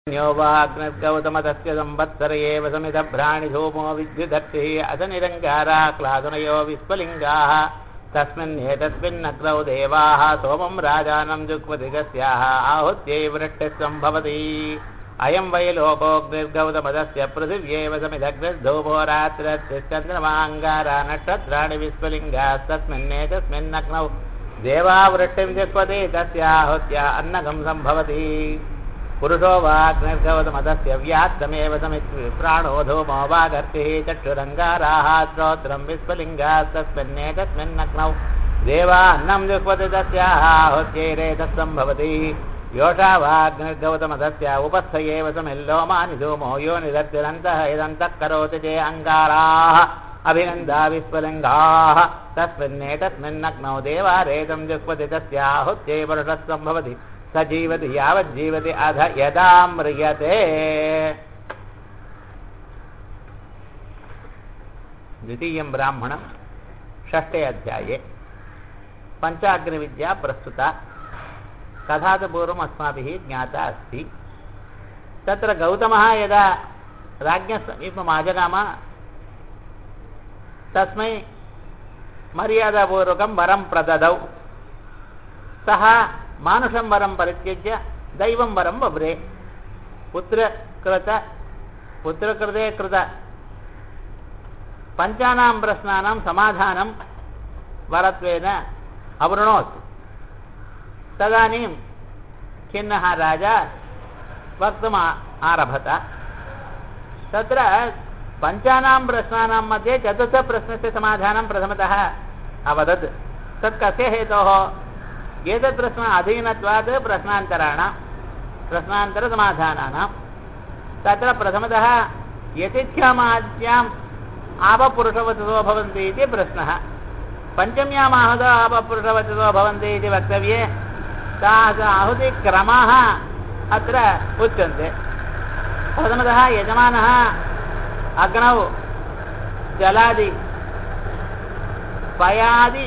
न्यो वाग्निर्गौतमतस्य संवत्सर एव समितभ्राणिधूमो विद्युदक्षिः असनिरङ्गाराक्लादुनयो विस्फलिङ्गाः तस्मिन्नेतस्मिन्नग्रौ देवाः सोमं राजानं जुग्मदिगस्याः आहुत्यै वृष्टिः सम्भवति अयं वै लोकोऽग्निर्गौतमदस्य पृथिव्येव समिदग्निर्धूमो रात्रिश्चन्द्रमाङ्गारा नक्षत्राणि विस्फलिङ्गास्तस्मिन्नेतस्मिन्नग्नौ देवा वृष्टिं जिह्वति तस्याहुत्या अन्नगं सम्भवति पुरुषो वाग्निर्गवतमदस्य व्यात्तमेव समित् प्राणो धूमो वागर्तिः चक्षुरङ्गाराः श्रोत्रं विस्फलिङ्गास्तस्मिन्नेतस्मिन्नग्नौ देवान्नं जुह्वति तस्याः आहुत्यैरेतः सम्भवति योषा वाग्निर्गौतमदस्य उपस्थ एव समिल्लोमानि धूमो यो निदर्तिरन्तः यदन्तः करोति ते अङ्गाराः अभिनन्दा विस्फलिङ्गाः तस्मिन्नेतस्मिन्नग्नौ देवारेतं जुह्वति तस्याहुत्यै पुरुषः सम्भवति स जीवति यावज्जीवति अध यदा म्रियते द्वितीयं ब्राह्मणं षष्ठे अध्याये पञ्चाग्निविद्या प्रस्तुता कथात् पूर्वम् अस्माभिः ज्ञाता अस्ति तत्र गौतमः यदा राज्ञः समीपम् आजगाम तस्मै मर्यादापूर्वकं वरं प्रददौ सः मानुषं वरं परित्यज्य दैवं वरं बभ्रे पुत्रकृत पुत्रकृते कृत पञ्चानां प्रश्नानां समाधानं वरत्वेन अवृणोत् तदानीं खिन्नः राजा वक्तुम् आरभत तत्र पञ्चानां प्रश्नानां मध्ये चतुर्थप्रश्नस्य समाधानं प्रथमतः अवदत् तत् कस्य हेतोः एतत् प्रश्न अधीनत्वात् प्रश्नान्तराणां प्रश्नान्तरसमाधानानां तत्र प्रथमतः यतिथ्यामाद्याम् आपपुरुषवचसो भवन्ति इति प्रश्नः पञ्चम्याम् आहुतो आपपुरुषवचसो भवन्ति इति वक्तव्ये ताः आहुतिक्रमाः अत्र उच्यन्ते प्रथमतः यजमानः अग्नौ जलादि पयादि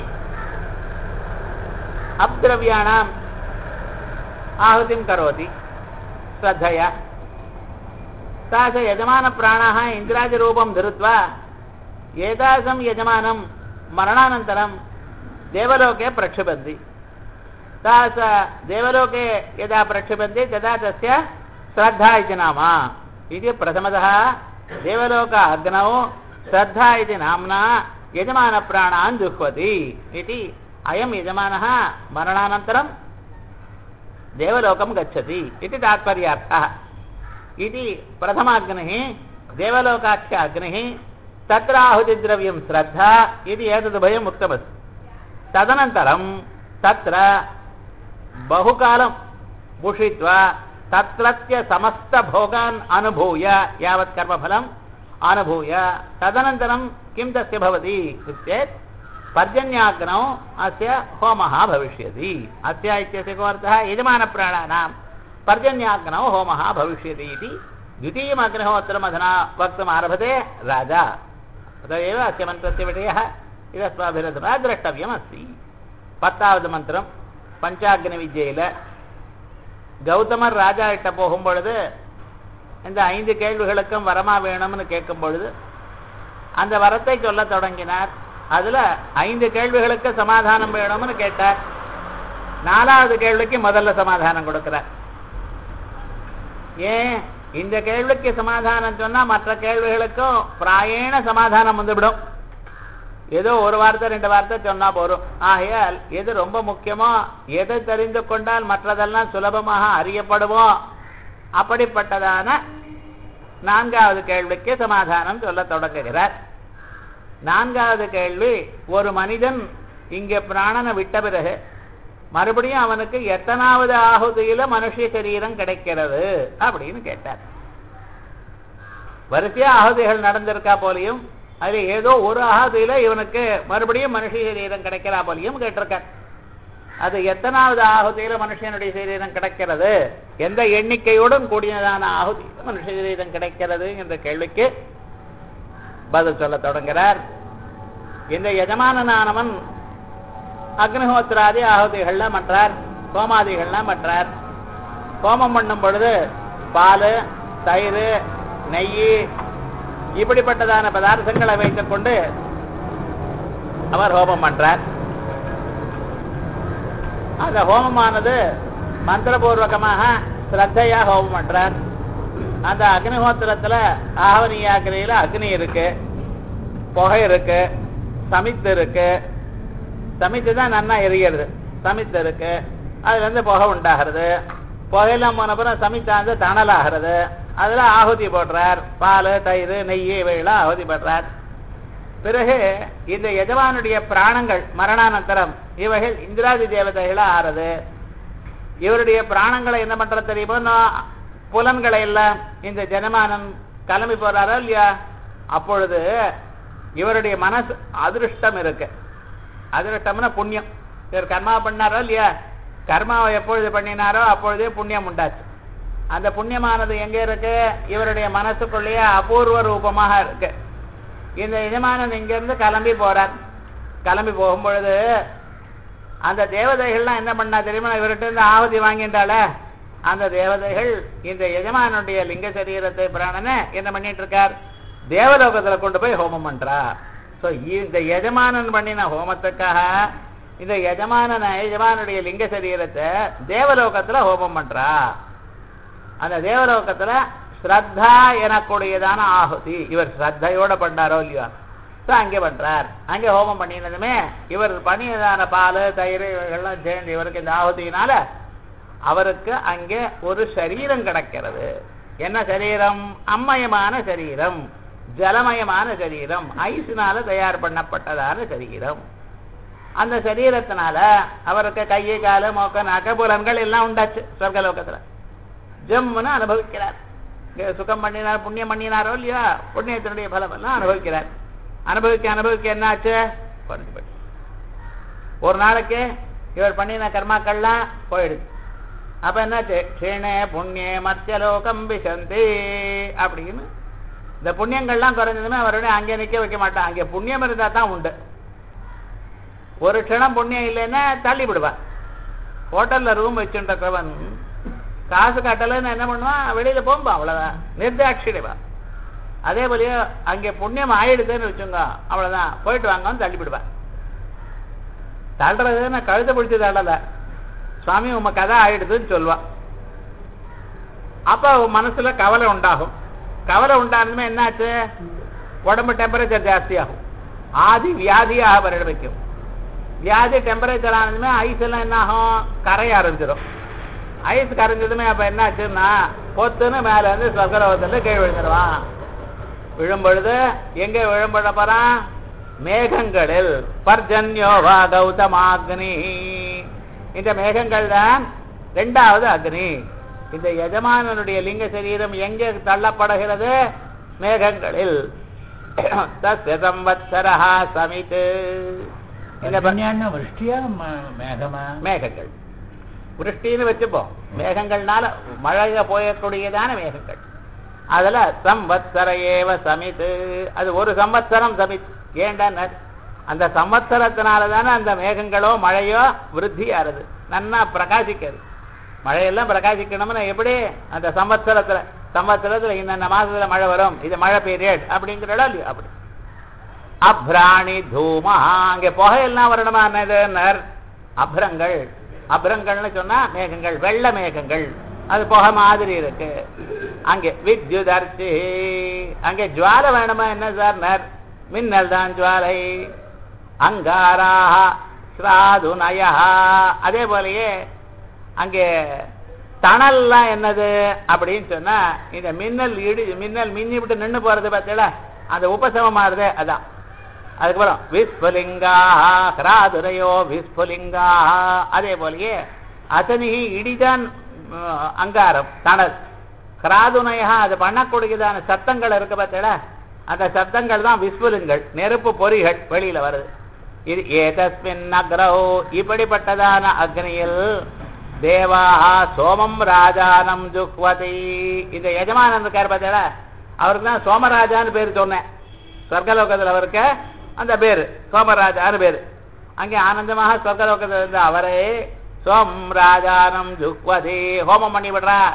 अप्द्रव्याणाम् आहुतिं करोति श्रद्धया सा च यजमानप्राणाः इन्द्रादिरूपं धृत्वा एतादृशं यजमानं मरणानन्तरं देवलोके प्रक्षिपन्ति सा स देवलोके यदा प्रक्षिपन्ति तदा तस्य श्रद्धा इति नाम इति प्रथमतः देवलोक अग्नौ श्रद्धा इति नाम्ना यजमानप्राणान् जुह्वति इति अयं यजमानः मरणानन्तरं देवलोकं गच्छति इति तात्पर्यार्थः इति प्रथमाग्निः देवलोकाख्य अग्निः तत्र आहुतिद्रव्यं श्रद्धा इति एतदुभयम् उक्तमस्ति तदनन्तरं तत्र बहुकालं उषित्वा तत्रत्य समस्तभोगान् अनुभूय यावत् कर्मफलम् अनुभूय तदनन्तरं किं तस्य भवति चेत् पर्जन्याग्नौ अस्य होमः भविष्यति अस्य इत्यस्य को अर्थः यजमानप्राणानां पर्जन्याग्नौ होमः भविष्यति इति द्वितीयमग्निहोत्रम् अधुना वक्तुम् आरभते राजा तदेव अस्य मन्त्रस्य विषयः इदस्माभिरधुना द्रष्टव्यमस्ति பத்தாவது மந்திரம் பஞ்சாக்னி வித்யையில் கௌதமர் ராஜா கிட்ட போகும் பொழுது இந்த ஐந்து கேள்விகளுக்கும் வரமா வேணும்னு கேட்கும் பொழுது அந்த வரத்தை சொல்ல தொடங்கினார் அதுல ஐந்து கேள்விகளுக்கு சமாதானம் வேணும்னு கேட்டார் நாலாவது கேள்விக்கு முதல்ல சமாதானம் கொடுக்கிறார் ஏன் இந்த கேள்விக்கு சமாதானம் சொன்னா மற்ற கேள்விகளுக்கும் பிராயண சமாதானம் வந்துவிடும் ஏதோ ஒரு வார்த்தை ரெண்டு வார்த்தை சொன்னா போறோம் ஆகையால் எது ரொம்ப முக்கியமோ எதை தெரிந்து கொண்டால் மற்றதெல்லாம் சுலபமாக அறியப்படுமோ அப்படிப்பட்டதான நான்காவது கேள்விக்கு சமாதானம் சொல்ல தொடங்குகிறார் நான்காவது கேள்வி ஒரு மனிதன் இங்கே பிராணனை விட்ட பிறகு மறுபடியும் அவனுக்கு எத்தனாவது ஆகுதியில மனுஷ சரீரம் கிடைக்கிறது அப்படின்னு கேட்டார் வரிசையா ஆகுதிகள் நடந்திருக்கா போலையும் அதுல ஏதோ ஒரு ஆகுதியில இவனுக்கு மறுபடியும் மனுஷ சரீரம் கிடைக்கிறா போலையும் கேட்டிருக்கார் அது எத்தனாவது ஆகுதியில மனுஷனுடைய சரீரம் கிடைக்கிறது எந்த எண்ணிக்கையுடன் கூடியதான ஆகுதி மனுஷ சரீரம் கிடைக்கிறது என்ற கேள்விக்கு பதில் சொல்ல தொடங்குகிறார் இந்த எஜமானனானவன் அக்னிஹோத்திராதி ஆகுதிகள்லாம் பண்றார் ஹோமாதிகள்லாம் பண்றார் ஹோமம் பண்ணும் பொழுது பால் தயிர் நெய் இப்படிப்பட்டதான பதார்த்தங்களை வைத்துக் கொண்டு அவர் ஹோமம் பண்றார் அந்த ஹோமமானது மந்திரபூர்வகமாக ஸ்ரத்தையா ஹோமம் பண்றார் அந்த அக்னிஹோத்திரத்துல ஆவணியாக்கிரையில அக்னி இருக்கு புகை இருக்கு சமித்து இருக்கு சமித்து தான் நன்னா எரிகிறது சமித்து இருக்கு அதுல இருந்து புகை உண்டாகிறது புகையெல்லாம் போன அப்புறம் சமித்தாந்து தணலாகிறது அதுல ஆகுதி போடுறார் பால் தயிர் நெய் இவையெல்லாம் ஆகுதி போடுறார் பிறகு இந்த எஜமானுடைய பிராணங்கள் மரணானந்தரம் இவைகள் இந்திராதி தேவதைகளா ஆறுது இவருடைய பிராணங்களை என்ன பண்ற தெரியுமோ நான் புலன்களை எல்லாம் இந்த ஜனமானன் கிளம்பி போறாரோ இல்லையா அப்பொழுது இவருடைய மனசு அதிருஷ்டம் இருக்கு அதிருஷ்டம்னா புண்ணியம் இவர் கர்மா பண்ணாரோ இல்லையா கர்மாவை எப்பொழுது பண்ணினாரோ அப்பொழுதே புண்ணியம் உண்டாச்சு அந்த புண்ணியமானது எங்க இருக்கு இவருடைய மனசுக்குள்ளேயே அபூர்வ ரூபமாக இருக்கு இந்த எஜமானன் இங்கிருந்து கிளம்பி போறார் கிளம்பி போகும்பொழுது அந்த தேவதைகள்லாம் என்ன பண்ணா தெரியுமா இவர்கிட்ட இருந்து ஆகுதி வாங்கிட்டால அந்த தேவதைகள் இந்த எஜமானுடைய லிங்க சரீரத்தை பிராணனை என்ன பண்ணிட்டு இருக்கார் தேவலோகத்துல கொண்டு போய் ஹோமம் பண்றா சோ இந்த எஜமானன் பண்ணின ஹோமத்துக்காக இந்த எஜமானன எஜமானுடைய லிங்க சரீரத்தை தேவலோகத்துல ஹோமம் பண்றா அந்த தேவலோகத்துல ஸ்ரத்தா எனக்கூடியதான ஆகுதி இவர் ஸ்ரத்தையோட பண்ணாரோ இல்லையோ ஸோ அங்கே பண்றார் அங்கே ஹோமம் பண்ணினதுமே இவர் பண்ணியதான பால் தயிர் இவைகள்லாம் சேர்ந்து இவருக்கு இந்த ஆகுதியினால அவருக்கு அங்கே ஒரு சரீரம் கிடைக்கிறது என்ன சரீரம் அம்மயமான சரீரம் ஜலமயமான சரீரம் ஐஸினால தயார் பண்ணப்பட்டதான சரீரம் அந்த சரீரத்தினால அவருக்கு கையை காலு மோக்க நாக்க புலன்கள் எல்லாம் உண்டாச்சு சொர்க்கலோகத்துல ஜம்முன்னு அனுபவிக்கிறார் இங்க சுகம் பண்ணினார் புண்ணியம் பண்ணினாரோ இல்லையா புண்ணியத்தினுடைய பலம் எல்லாம் அனுபவிக்கிறார் அனுபவிக்க அனுபவிக்க என்ன ஆச்சு குறைஞ்சு போச்சு ஒரு நாளைக்கு இவர் பண்ணின கர்மாக்கள்லாம் போயிடுது அப்ப என்னாச்சு க்ஷீணே புண்ணிய மத்தியலோகம் விசந்தி அப்படின்னு இந்த புண்ணியங்கள்லாம் குறைஞ்சதுமே அவருடைய அங்கே நிக்க வைக்க மாட்டான் அங்கே புண்ணியம் இருந்தா தான் உண்டு ஒரு க்ஷணம் புண்ணியம் இல்லைன்னா தள்ளி விடுவான் ஹோட்டல்ல ரூம் வச்சுருக்கிறவன் காசு கட்டலைன்னு என்ன பண்ணுவான் வெளியில போகும்பா அவ்வளவுதான் நிர்தாட்சிடுவான் அதே போலயே அங்கே புண்ணியம் ஆயிடுதுன்னு வச்சுங்க அவ்வளவுதான் போயிட்டு வாங்கன்னு தள்ளிவிடுவேன் தள்ளுறதுன்னு கழுத்தை பிடிச்சி தள்ளல சுவாமி உம கதை ஆயிடுதுன்னு சொல்லுவான் அப்ப அவன் மனசுல கவலை உண்டாகும் கவலை உண்டானதுமே என்னாச்சு உடம்பு டெம்பரேச்சர் ஜாஸ்தியாகும் ஆதி வியாதியாக வர வைக்கும் வியாதி டெம்பரேச்சர் ஆனதுமே ஐஸ் எல்லாம் என்ன ஆகும் கரைய ஆரம்பிச்சிடும் ஐஸ் கரைஞ்சதுமே அப்ப என்ன ஆச்சுன்னா பொத்துன்னு மேல இருந்து சொர்க்கலோகத்துல கீழ் விழுந்துருவான் விழும்பொழுது எங்க விழும்பட போறான் மேகங்களில் பர்ஜன்யோவா கௌதமாக்னி இந்த மேகங்கள் தான் இரண்டாவது அக்னி இந்த எஜமானனுடைய லிங்க சரீரம் எங்கே தள்ளப்படுகிறது மேகங்களில் தஸ்ய சம்வத்சரஹா சமித் இந்த ப- புண்ணியான்னா விருஷ்டியா ம- மேகமா மேகங்கள் விருஷ்டின்னு வச்சுப்போம் மேகங்கள்னால மழை போயக்கூடியதான மேகங்கள் அதுல சம்வத்சர ஏவ சமித் அது ஒரு சம்வத்சரம் சமித் ஏண்டா அந்த சம்வத்சரத்தினால தானே அந்த மேகங்களோ மழையோ விருத்தி ஆறுது நன்னா பிரகாசிக்கிறது மழையெல்லாம் பிரகாசிக்கணும்னா எப்படி அந்த சம்வத்சரத்துல சம்வத்சரத்துல இந்த மாசத்துல மழை வரும் இது மழை பீரியட் அப்படிங்கிறடா இல்லையா அப்படி அப்ராணி தூமா அங்க புகையெல்லாம் வரணுமா என்னது நர் அப்ரங்கள் அப்ரங்கள்னு சொன்னா மேகங்கள் வெள்ள மேகங்கள் அது புகை மாதிரி இருக்கு அங்கே வித்யுதர்ச்சி அங்கே ஜுவாலை வேணுமா என்ன சார் நர் மின்னல் தான் ஜுவாலை அங்காராக ஸ்ராது நயா அதே போலயே அங்கே தணல்லாம் என்னது அப்படின்னு சொன்னா இந்த மின்னல் இடி மின்னல் மின்னி விட்டு நின்னு போறது பார்த்தீங்களா அந்த உபசமமாறுது அதான் அதுக்கப்புறம் விஸ்புலிங்கா ஹிராதுரையோ விஸ்புலிங்கா அதே போலயே அசனி இடிதான் ம், அங்காரம் தணல் கிராதுனையா அது பண்ணக்கூடியதான சத்தங்கள் இருக்கு பார்த்தீங்களா அந்த சத்தங்கள் தான் விஸ்புலிங்கள் நெருப்பு பொறிகள் வெளியில வருது இது ஏதஸ்மின் அக்ரோ இப்படிப்பட்டதான அக்னியில் தேவாஹா சோமம் ராஜானம் ஜுக்வதி இந்த எஜமானன் இருக்கார் பார்த்தீங்களா அவருக்கு தான் சோமராஜான்னு பேர் சொன்னேன் சொர்க்கலோகத்தில் அவருக்கு அந்த பேரு சோமராஜான்னு பேரு அங்கே ஆனந்தமாக சொர்க்கலோகத்தில் இருந்த அவரே சோம் ராஜானம் ஜுக்வதி ஹோமம் பண்ணி விடுறா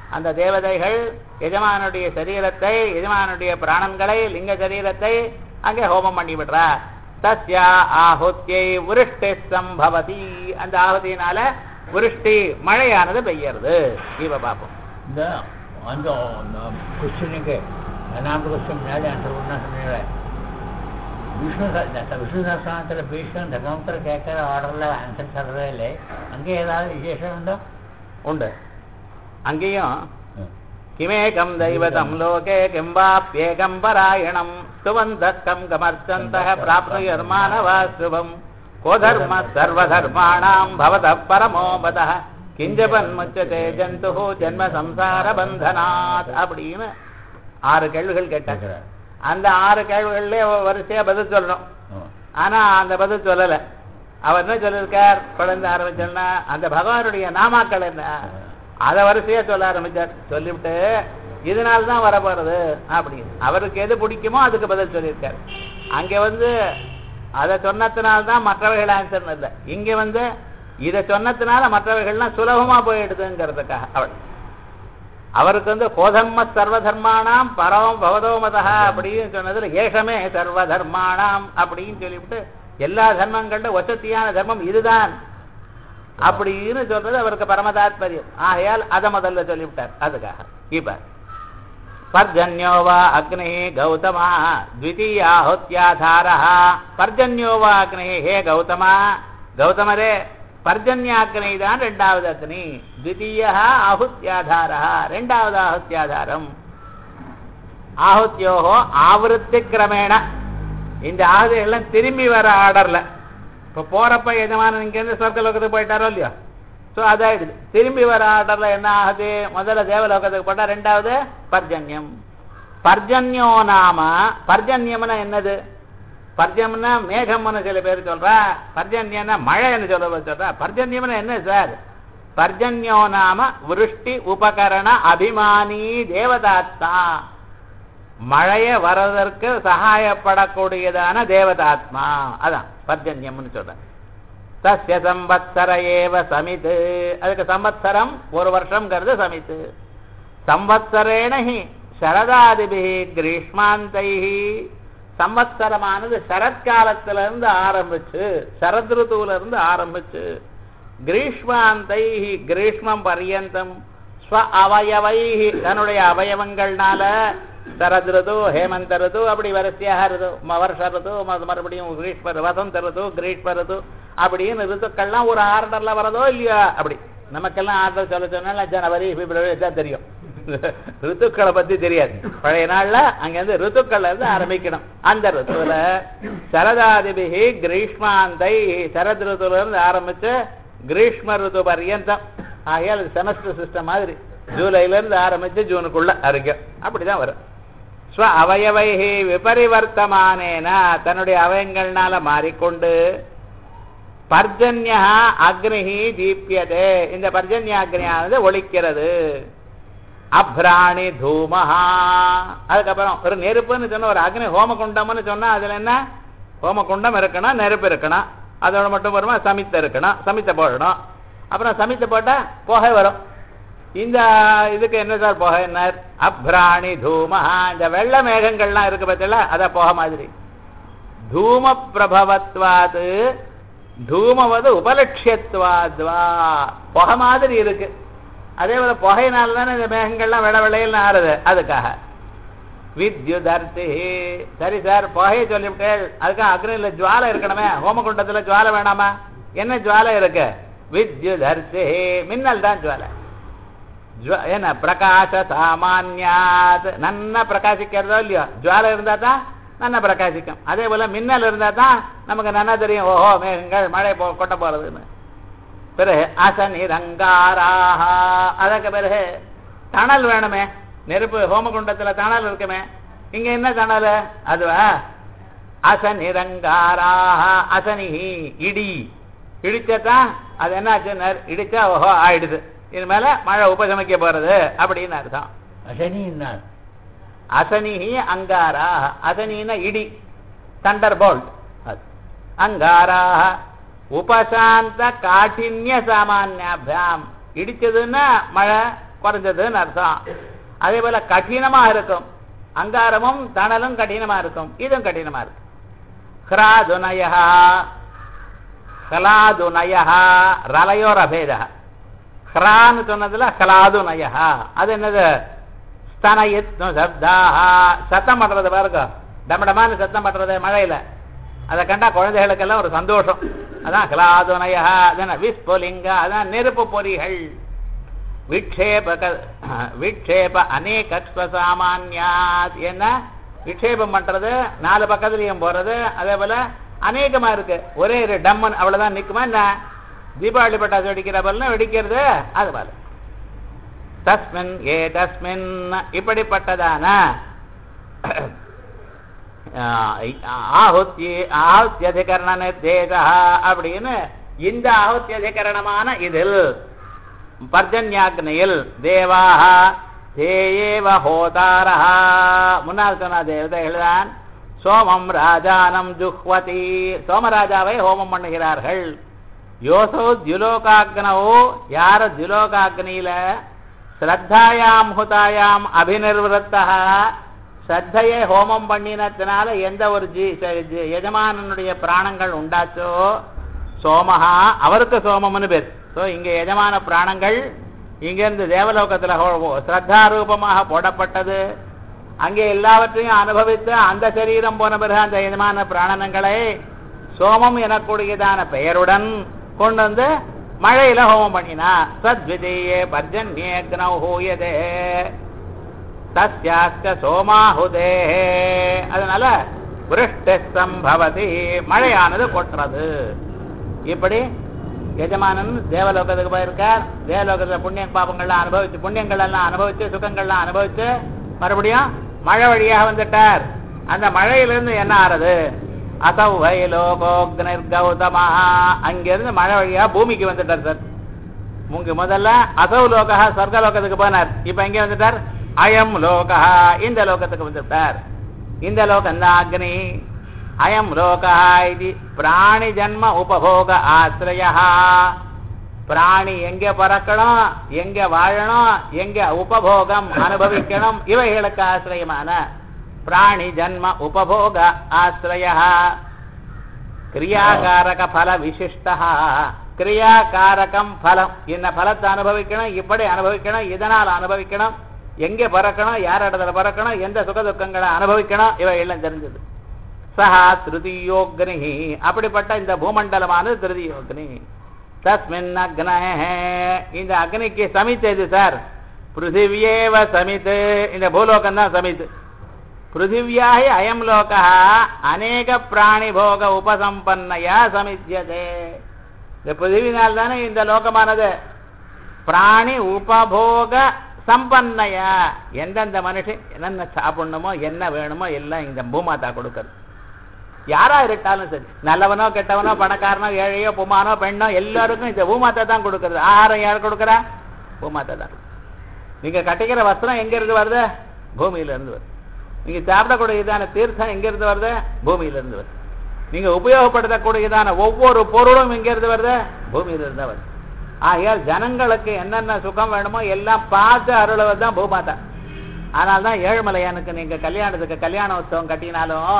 அந்த தேவதைகள் எஜமானுடைய சரீரத்தை எஜமானுடைய பிராணன்களை லிங்க சரீரத்தை அங்கே ஹோமம் பண்ணி விடுறா தஸ்யா ஆஹுத்தியை விருஷ்டி சம்பவதி அந்த ஆகுதியினால விருஷ்டி மழையானது பெய்யறது இவ பார்ப்போம் இந்த அந்த கொஸ்டினுக்கு நாலாவது கொஸ்டின் முன்னாடி ஆன்சர் பண்ணா சொன்னீங்களே விஷ்ணு ச- இந்த விஷ்ணு சஹஸ்ரநாமத்தில் பீஷ்ணன் தர்மத்தில் கேட்குற ஆர்டரில் ஆன்சர் சொல்கிறதே இல்லை அங்கே ஏதாவது விசேஷம் உண்டோ உண்டு அங்கேயும் கிமேகம் தெய்வதம் லோகே கிம்பாப்யேகம் பராயணம் சுவந்தக்கம் கமர்ச்சந்தः பிராப்னுயர்மானவா சுபம் கோதர்ம சர்வதர்மாணாம் பவத பரமோ பதः கிஞ்சபன் முச்சதே ஜந்து ஜென்ம சம்சார பந்தனாத் அப்படின்னு ஆறு கேள்விகள் கேட்டாங்க கேட்குறாரு அந்த ஆறு கேள்விகள்லயே வரிசையா பதில் சொல்லணும் ஆனா அந்த பதில் சொல்லல அவர் என்ன சொல்லியிருக்கார் குழந்தை ஆரம்பிச்சோன்னா அந்த பகவானுடைய நாமாக்கள் என்ன அதை வரிசையா சொல்ல ஆரம்பிச்சார் சொல்லிவிட்டு இதனால தான் வரப்போறது அப்படின்னு அவருக்கு எது பிடிக்குமோ அதுக்கு பதில் சொல்லியிருக்கார் அங்க வந்து அதை சொன்னதுனால தான் மற்றவைகள் ஆன்சர் இல்லை இங்க வந்து இதை சொன்னதுனால மற்றவைகள்லாம் சுலபமா போயிடுதுங்கிறதுக்காக அவள் அவருக்கு வந்து கோதர்ம சர்வதர்மானாம் பரவம் பவதோமதா அப்படின்னு சொன்னதுல ஏஷமே சர்வதர்மானாம் அப்படின்னு சொல்லிவிட்டு எல்லா தர்மங்கள்ல வசதியான தர்மம் இதுதான் அப்படின்னு சொல்றது அவருக்கு பரமதாத்பரியம் ஆகையால் அதை முதல்ல சொல்லிவிட்டார் அதுக்காக இப்ப பர்ஜன்யோவா அக்னி கௌதமா த்விதீயாஹுத்யாதாரா பர்ஜன்யோவா அக்னி ஹே கௌதமா கௌதமரே பர்ஜன்யாக்னி தான் ரெண்டாவது அக்னி த்விதீய ஆಹುತ್ಯಾಧಾரா ரெண்டாவது ஆಹುತ್ಯಾಧಾரம் ஆಹುತ್யோஹோ ஆவருத்தி கிரமேண இந்த ஆகுதி எல்லாம் திரும்பி வர ஆர்டர்ல இப்ப போறப்ப எஜமானன் இங்க இருந்து சொர்க்கலோகத்துக்கு போயிட்டாரோ இல்லையோ சோ அதாயிடுது திரும்பி வர ஆர்டர்ல என்ன ஆகுது முதல்ல தேவலோகத்துக்கு போட்டா ரெண்டாவது பர்ஜன்யம் பர்ஜன்யோ நாம பர்ஜன்யம்னா என்னது பர்ஜன்யம்னா மேகம்னு சில பேர் சொல்றா பர்ஜன்யம்னா மழைன்னு சொல்ல சொல்றா பர்ஜன்யம்னா என்ன சார் பர்ஜன்யோ நாம விருஷ்டி உபகரண அபிமானி தேவதாத்மா மழைய வரதற்கு சகாயப்படக்கூடியதான தேவதாத்மா அதான் பர்ஜன்யம்னு சொல்றேன் தஸ்ய சம்பத்சர ஏவ சமித் அதுக்கு சம்பத்சரம் ஒரு வருஷம்ங்கிறது சமித் சம்பத்சரேண ஹி சரதாதிபி கிரீஷ்மாந்தை சம்பத்சரமானது சரத்காலத்துல இருந்து ஆரம்பிச்சு சரத் ருத்துவுல இருந்து ஆரம்பிச்சு கிரீஷ்மாந்தை கிரீஷ்மம் பர்யந்தம் ஸ்வ அவயவை தன்னுடைய அவயவங்கள்னால சரத் ருது ஹேமந்த ருது அப்படி வரிசையாக ருது ம- வருஷ ருது ம- மறுபடியும் கிரீஷ்ம வசந்த ருது கிரீஷ்ம ருது அப்படின்னு ருத்துக்கள்லாம் ஒரு ஆர்டர்ல வரதோ இல்லையா அப்படி நமக்கெல்லாம் ஆர்டர் சொல்ல சொன்னா ஜனவரி பிப்ரவரி தான் தெரியும் ருத்துக்களை பத்தி தெரியாது பழைய நாள்ல அங்க இருந்து ருத்துக்கள்ல இருந்து ஆரம்பிக்கணும் அந்த ருத்துவில சரதாதிபிகி கிரீஷ்மாந்தை சரத் ருத்துவில இருந்து ஆரம்பிச்சு கிரீஷ்ம ருத்து பர்யந்தம் ஆகையால் செமஸ்டர் சிஸ்டம் மாதிரி ஜூலைல இருந்து ஆரம்பிச்சு ஜூனுக்குள்ள அறிக்கும் அப்படிதான் வரும் ஸ்வ அவயவைஹி விபரிவர்த்தமானேன தன்னுடைய அவயங்கள்னால மாறிக்கொண்டு பர்ஜன்யா அக்னிஹி தீப்யதே இந்த பர்ஜன்ய அக்னியானது ஒழிக்கிறது அப்ராணி தூமஹா அதுக்கப்புறம் ஒரு நெருப்புன்னு சொன்ன ஒரு அக்னி ஹோமகுண்டம்னு சொன்னா அதுல என்ன ஹோமகுண்டம் இருக்கணும் நெருப்பு இருக்கணும் அதோட மட்டும் வருமா சமித்த இருக்கணும் சமித்த போடணும் அப்புறம் சமித்த போட்டா புகை வரும் இந்த இதுக்கு என்ன சார் புகை என்ன அப்ராணி தூமஹா இந்த வெள்ள மேகங்கள்லாம் இருக்கு பார்த்தீங்களா அத புகை மாதிரி தூம பிரபவத்வாது தூமவது உபலட்சியத்வாத்வா புகை மாதிரி இருக்கு அதே போல புகையினால தானே இந்த மேகங்கள்லாம் வெள்ள வெள்ளையில் ஆறுது அதுக்காக வித்யுதர்த்தி சரி சார் புகையை சொல்லிவிட்டு அதுக்காக அக்னியில ஜுவாலை இருக்கணுமே ஹோமகுண்டத்துல ஜுவாலை வேணாமா என்ன ஜுவாலை இருக்கு வித்யுதர்த்தி மின்னல் தான் ஜுவாலை ஜுவ- என்ன பிரகாச சாமான்யாத் நன்னா பிரகாசிக்கிறதோ இல்லையோ ஜுவாலை இருந்தா தான் நன்னா பிரகாசிக்கும் அதே போல மின்னல் இருந்தா தான் நமக்கு நன்னா தெரியும் ஓஹோ மேகங்கள் மழை போ கொட்ட போறதுன்னு பிறகு அசநிரங்காராக அதற்கு பிறகு தணல் வேணுமே நெருப்பு ஹோமகுண்டத்துல தணல் இருக்குமே இங்க என்ன தணல் அதுவா அசநிரங்காராக அசனிஹி இடி இடிச்சதான் அது என்னாச்சு இடிச்சா ஓஹோ ஆயிடுது இது மேல மழை உபசமிக்க போறது அப்படின்னு அர்த்தம் அசனி என்ன அசனிஹி அங்காரா அசனின இடி தண்டர் போல்ட் அது அங்காராக உபசாந்த காഠின்ய சாமானியாபியாம் இடிச்சதுன்னா மழை குறைஞ்சதுன்னு அர்த்தம் அதே போல கடினமா இருக்கும் அங்காரமும் தணலும் கடினமா இருக்கும் இதுவும் கடினமா இருக்கு ஹ்ராதுனய ஹலாதுனய ரலயோர் அபேத ஹ்ரான்னு சொன்னதுல ஹலாதுனய அது என்னது ஸ்தனயித்னு சப்தாக சத்தம் பண்றது பாருங்க டமடமான்னு சத்தம் பண்றது மழையில அதை கண்டா குழந்தைகளுக்கெல்லாம் ஒரு சந்தோஷம் அதான் ஹலாதுனய அதான் விஸ்புலிங்க அதான் நெருப்பு பொறிகள் விக்ஷேப விக்ஷேப அநேக சாமான்யாத் என்ன விக்ஷேபம் பண்றது நாலு பக்கத்துலயும் போறது அதே போல அநேகமா இருக்கு ஒரே ஒரு டம்மன் அவ்வளவுதான் நிக்குமா என்ன தீபாவளி பட்டாசு வெடிக்கிற போல வெடிக்கிறது அது போல தஸ்மின் ஏ தஸ்மின் இப்படிப்பட்டதான ஆஹுத்தி ஆஹுத்தியதிகரண நிர்தேச அப்படின்னு இந்த ஆஹுத்தியதிகரணமான இதில் பர்ஜன்யாக்னியில் தேவாக தேயேவ ஹோதாரஹ முன்னால் சொன்ன தேவதைகள் தான் சோமம் ராஜானம் ஜுஹ்வதி சோமராஜாவை ஹோமம் பண்ணுகிறார்கள் யோசோ தியுலோகாக்னவோ யார தியுலோகாக்னியில ஸ்ரத்தாயாம் ஹுதாயாம் அபிநிர்வத்தா ஸ்ரத்தையை ஹோமம் பண்ணினத்தினால எந்த ஒரு ஜீ ஜி- எஜமானனுடைய பிராணங்கள் உண்டாச்சோ சோமஹா அவருக்கு சோமம்னு பேர் ஸோ இங்க எஜமான பிராணங்கள் இங்கிருந்து தேவலோகத்துல ஹோ- ஸ்ரத்தா ரூபமாக போடப்பட்டது அங்கே எல்லாவற்றையும் அனுபவித்து அந்த சரீரம் போன பிறகு அந்த எஜமான பிராணனங்களை சோமம் எனக்கூடியதான பெயருடன் கொண்டு வந்து மழையில ஹோமம் பண்ணினா சத்விதீயே பர்ஜன்யேக்னௌ ஹூயதே தஸ்யாஸ்க சோமாஹுதே அதனால விருஷ்டி சம்பவதி மழையானது கொட்டுறது இப்படி எஜமானன் தேவலோகத்துக்கு போயிருக்கார் தேவலோகத்துல புண்ணிய பாபங்கள்லாம் அனுபவிச்சு புண்ணியங்கள் எல்லாம் அனுபவிச்சு சுகங்கள்லாம் அனுபவிச்சு மறுபடியும் மழை வழியாக வந்துட்டார் அந்த மழையிலிருந்து என்ன ஆறுது அசௌவை லோகோக்னிர் கௌதமா அங்கிருந்து மழை வழியா பூமிக்கு வந்துட்டார் சார் முங்க முதல்ல அசௌ லோகா சொர்க்கலோகத்துக்கு போனார் இப்ப எங்க வந்துட்டார் அயம் லோகா இந்த லோகத்துக்கு வந்துட்டார் இந்த லோகம் தான் அக்னி அயம் லோகா இது பிராணி ஜன்ம உபபோக ஆசிரய பிராணி எங்க பறக்கணும் எங்க வாழணும் எங்க உபபோகம் அனுபவிக்கணும் இவைகளுக்கு ஆசிரியமான பிராணி ஜன்ம உபபோக ஆசிரய கிரியாகாரக பல விசிஷ்டா கிரியாகாரகம் பலம் இந்த பலத்தை அனுபவிக்கணும் இப்படி அனுபவிக்கணும் இதனால் அனுபவிக்கணும் எங்க பறக்கணும் யார் இடத்துல பறக்கணும் எந்த சுக துக்கங்களை அனுபவிக்கணும் இவை எல்லாம் தெரிஞ்சது சஹா திருதியோக்னி அப்படிப்பட்ட இந்த பூமண்டலமானது திருதியோக்னி தஸ்மின் அக்னே இந்த அக்னிக்கு சமித் எது சார் பிருத்திவியேவ சமித் இந்த பூலோகம் தான் சமித் பிருத்திவியாஹி அயம் லோகா அநேக பிராணி போக உபசம்பன்னையா சமித்தியதே இந்த பிருத்திவினால் தானே இந்த லோகமானது பிராணி உபபோக சம்பன்னையா எந்தெந்த மனுஷன் என்னென்ன சாப்பிடணுமோ என்ன வேணுமோ எல்லாம் இந்த பூமாதா கொடுக்கறது யாரா இருட்டாலும் சரி நல்லவனோ கெட்டவனோ பணக்காரனோ ஏழையோ புமானோ பெண்ணோ எல்லாருக்கும் இந்த பூமாத்தை தான் கொடுக்கறது ஆகாரம் யார் கொடுக்கறா பூமாத்தை தான் நீங்க கட்டிக்கிற வஸ்திரம் எங்க இருந்து வருது பூமியில இருந்து வருது நீங்க சாப்பிடக்கூடியதான தீர்த்தம் எங்க இருந்து வருது பூமியில இருந்து வருது நீங்க உபயோகப்படுத்தக்கூடியதான ஒவ்வொரு பொருளும் எங்க இருந்து வருது பூமியில இருந்து தான் வருது ஆகையால் ஜனங்களுக்கு என்னென்ன சுகம் வேணுமோ எல்லாம் பார்த்து அருளவர் தான் பூமாதா ஆனால் தான் ஏழுமலையானுக்கு நீங்க கல்யாணத்துக்கு கல்யாண உற்சவம் கட்டினாலும்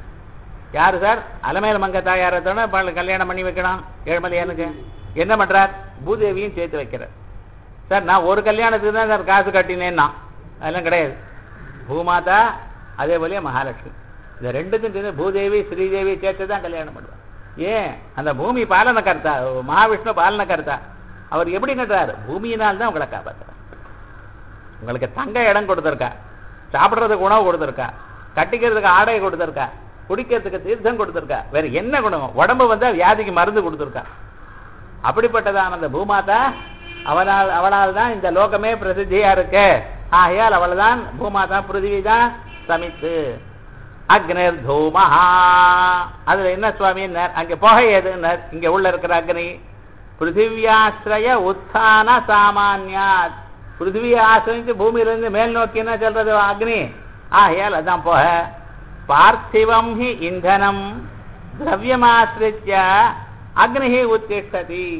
யாரு சார் அலமேல மங்க தாயாரத்தோட பல கல்யாணம் பண்ணி வைக்கணும் ஏழுமலையானுக்கு என்ன பண்றார் பூதேவியும் சேர்த்து வைக்கிறார் சார் நான் ஒரு கல்யாணத்துக்கு தான் சார் காசு கட்டினேன்னா அதெல்லாம் கிடையாது பூமாதா அதே போலயே மகாலட்சுமி இந்த ரெண்டுக்கும் சேர்ந்து பூதேவி ஸ்ரீதேவி சேர்த்து தான் கல்யாணம் பண்ணுவார் ஏன் அந்த பூமி பாலனகர்த்தா மகாவிஷ்ணு பாலனகர்த்தா அவர் எப்படி நட்டார் பூமியினால் தான் உங்களை காப்பாற்றுறார் உங்களுக்கு தங்க இடம் கொடுத்துருக்கா சாப்பிட்றதுக்கு உணவு கொடுத்துருக்கா கட்டிக்கிறதுக்கு ஆடை கொடுத்துருக்கா குடிக்கிறதுக்கு தீர்த்தம் கொடுத்துருக்கா வேற என்ன குணம் உடம்பு வந்தா வியாதிக்கு மருந்து கொடுத்துருக்கா அப்படிப்பட்டதான அந்த பூமாதா அவனால் அவளால் தான் இந்த லோகமே பிரசித்தியா இருக்கு ஆகையால் அவள் தான் பூமாதா பிருத்திவி தான் சமித்து அக்னிர் தூமஹா அதுல என்ன சுவாமி அங்க புகை எதுன்னர் இங்க உள்ள இருக்கிற அக்னி பிருத்திவியாசிரய உத்தான சாமான்யாத் பிருத்திவியை ஆசிரிச்சு பூமியிலிருந்து மேல் நோக்கி என்ன சொல்றது அக்னி ஆகையால் அதான் புகை பார்த்திவம் ஹி இந்தனம் திரவியமாசிரித்ய அக்னி உத்திஷ்டதி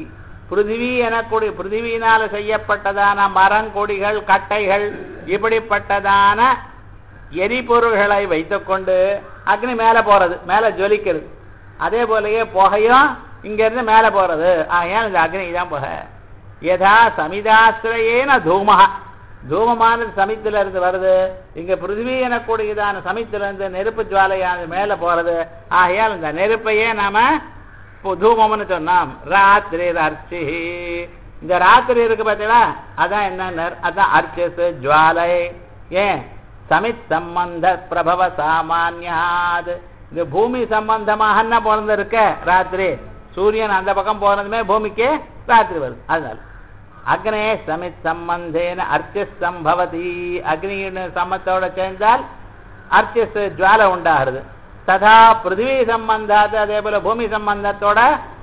பிருத்திவி எனக்கூடிய பிருத்திவியினால செய்யப்பட்டதான மரங்கொடிகள் கட்டைகள் இப்படிப்பட்டதான எரிபொருள்களை வைத்துக்கொண்டு அக்னி மேலே போறது மேலே ஜொலிக்கிறது அதே போலயே புகையும் இங்க இருந்து மேலே போறது ஆகையால் இந்த அக்னி தான் புகை யதா சமிதாசிரயேன தூமஹ தூமமானது சமித்துல இருந்து வருது இங்க பிருத்திவி எனக்கூடியதான சமித்துல இருந்து நெருப்பு ஜுவாலையானது மேல போறது ஆகையால் இந்த நெருப்பையே நாம இப்போ தூமம்னு சொன்னோம் ராத்திரி அர்ச்சி இந்த ராத்திரி இருக்கு பார்த்தீங்களா அதான் என்ன அதான் அர்ச்சஸ் ஜுவாலை ஏன் சமித் சம்பந்த பிரபவ சாமான்யாது இந்த பூமி சம்பந்தமாக என்ன பிறந்து இருக்க ராத்திரி சூரியன் அந்த பக்கம் போனதுமே பூமிக்கு ராத்திரி வருது அதனால அக்னே சமித் சம்பந்தேன அர்ச்சஸ் சம்பவதி அக்னியின் சம்மத்தோட சேர்ந்தால் அர்ச்சஸ் ஜுவாலை உண்டாகிறது ததா பிருத்திவி சம்பந்தாது அதே போல பூமி சம்பந்தத்தோட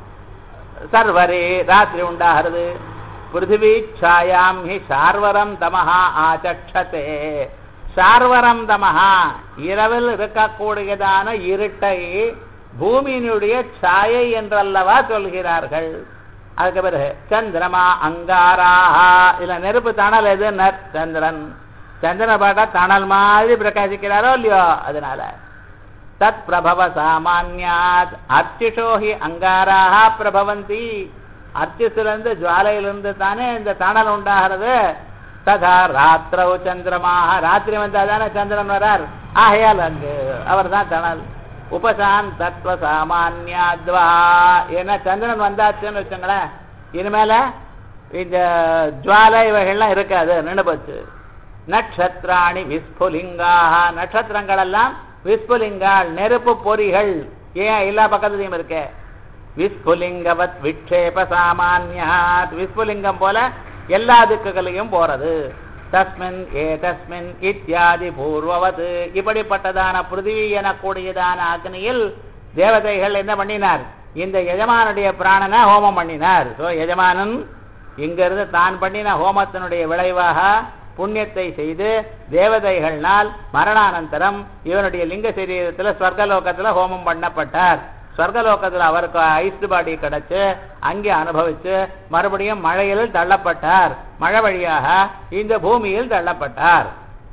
சர்வரே ராத்திரி உண்டாகிறது பிருத்திவி ಛಾಯಾಂ ஹி சார்வரம் தமஹா ஆச்சக்ஷதே சார்வரம் தமஹா இரவில் இருக்கக்கூடியதான இருட்டை பூமியினுடைய சாயை என்றல்லவா சொல்கிறார்கள் அதுக்கு பிறகு சந்திரமா அங்காராஹா இல்ல நெருப்பு தணல் எது நர் சந்திரன் சந்திரனை பார்த்தா தணல் மாதிரி பிரகாசிக்கிறாரோ இல்லையோ அதனால தத் பிரபவ சாமான்யாத் அர்ச்சிஷோ ஹி அங்காராக பிரபவந்தி அர்ச்சிசிலிருந்து ஜுவாலையிலிருந்து தானே இந்த தணல் உண்டாகிறது ததா ராத்திரவு சந்திரமாக ராத்திரி வந்தா தானே சந்திரன் வரார் ஆகையால் அங்கு அவர் தான் தணல் உபசான் தத்துவ சாமான்யாத்வா ஏன்னா சந்திரன் வந்தாச்சுன்னு வச்சுங்களேன் இனிமேல இந்த ஜுவாலை இவைகள்லாம் இருக்காது நின்று போச்சு நட்சத்திராணி விஸ்புலிங்காக நட்சத்திரங்கள் எல்லாம் விஸ்புலிங்கால் நெருப்பு பொறிகள் ஏன் எல்லா பக்கத்துலையும் இருக்கு விஸ்புலிங்கவத் விக்ஷேப சாமான்யாத் விஸ்புலிங்கம் போல எல்லா திக்குகளையும் போறது தஸ்மின் ஏ தஸ்மின் இத்தியாதி பூர்வவது இப்படிப்பட்டதான பிருத்திவி எனக்கூடியதான அக்னியில் தேவதைகள் என்ன பண்ணினார் இந்த எஜமானுடைய பிராணனை ஹோமம் பண்ணினார் ஸோ எஜமானன் இங்கிருந்து தான் பண்ணின ஹோமத்தினுடைய விளைவாக புண்ணியத்தை செய்து தேவதைகள்னால் மரணானந்தரம் இவனுடைய லிங்க சரீரத்துல ஸ்வர்கலோகத்துல ஹோமம் பண்ணப்பட்டார் ஸ்வர்கலோகத்துல அவருக்கு ஐஸ்டு பாடி கிடைச்சு அங்கே அனுபவிச்சு மறுபடியும் மழையில் தள்ளப்பட்டார் மழை வழியாக இந்த பூமியில் தள்ளப்பட்டார்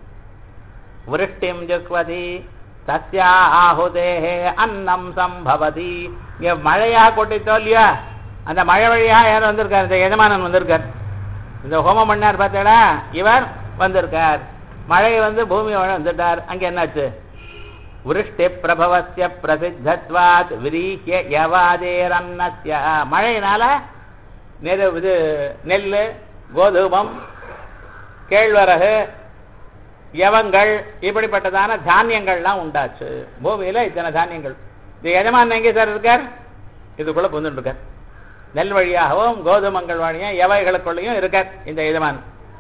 விருஷ்டிம் ஜுக்வதி தஸ்யா ஆஹுதேஹே அன்னம் சம்பவதி இங்க மழையா கொட்டித்தோ இல்லையா அந்த மழை வழியா யார் வந்திருக்கார் இந்த எஜமானன் வந்திருக்கார் இந்த ஹோமம் பண்ணார் பார்த்தேடா இவர் வந்திருக்கார் மழை வந்து பூமி வந்துட்டார் அங்க என்னாச்சு விருஷ்டி பிரபவசிய பிரசித்தத்வாத் விரீஹ்ய யவாதேரன்னஸ்ய மழையினால நெரு இது நெல் கோதுமம் கேழ்வரகு யவங்கள் இப்படிப்பட்டதான தானியங்கள்லாம் உண்டாச்சு பூமியில இத்தனை தானியங்கள் இந்த எஜமான் எங்கே சார் இருக்கார் இதுக்குள்ள புந்துட்டு இருக்கார் நெல் வழியாகவும் கோதுமங்கள் வழியும் எவைகளுக்குள்ளேயும் இருக்கார் இந்த எஜமான்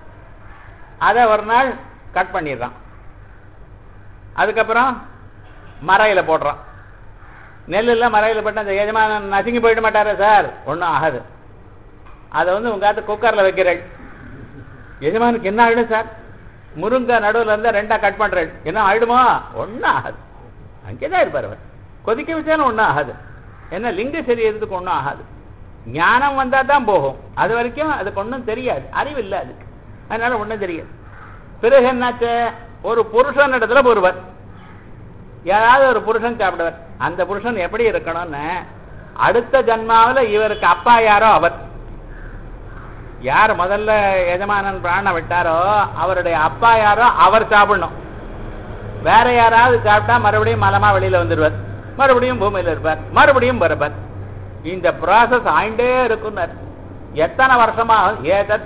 அதை ஒரு நாள் கட் பண்ணிடுறான் அதுக்கப்புறம் மறையில போடுறான் நெல்லில் மறையில போட்டு அந்த எஜமானன் நசுங்கி போயிட மாட்டாரா சார் ஒன்றும் ஆகாது அதை வந்து உங்காத்து குக்கரில் வைக்கிறேன் எஜமானுக்கு என்ன ஆகிடும் சார் முருங்கை நடுவில் இருந்தால் ரெண்டா கட் பண்ணுறேன் என்ன ஆயிடுமா ஒன்றும் ஆகாது அங்கே தான் இருப்பார் அவர் கொதிக்க வச்சாலும் ஒன்றும் ஆகாது என்ன லிங்க சரீரத்துக்கு ஒன்றும் ஆகாது ஞானம் வந்தால் தான் போகும் அது வரைக்கும் அதுக்கு ஒன்றும் தெரியாது அறிவு இல்லை அதுக்கு அதனால ஒன்றும் தெரியாது பிறகு என்னாச்சு ஒரு புருஷன் இடத்துல ஒருவர் யாராவது ஒரு புருஷன் சாப்பிடுவார் அந்த புருஷன் எப்படி இருக்கணும்னு அடுத்த ஜன்மாவில் இவருக்கு அப்பா யாரோ அவர் யார் முதல்ல எஜமானன் பிராண விட்டாரோ அவருடைய அப்பா யாரோ அவர் சாப்பிடணும் வேற யாராவது சாப்பிட்டா மறுபடியும் மலமா வெளியில வந்துடுவார் மறுபடியும் பூமியில இருப்பார் மறுபடியும் பிறப்பார் இந்த ப்ராசஸ் ஆயிண்டே இருக்குன்னார் எத்தனை வருஷமா ஏதத்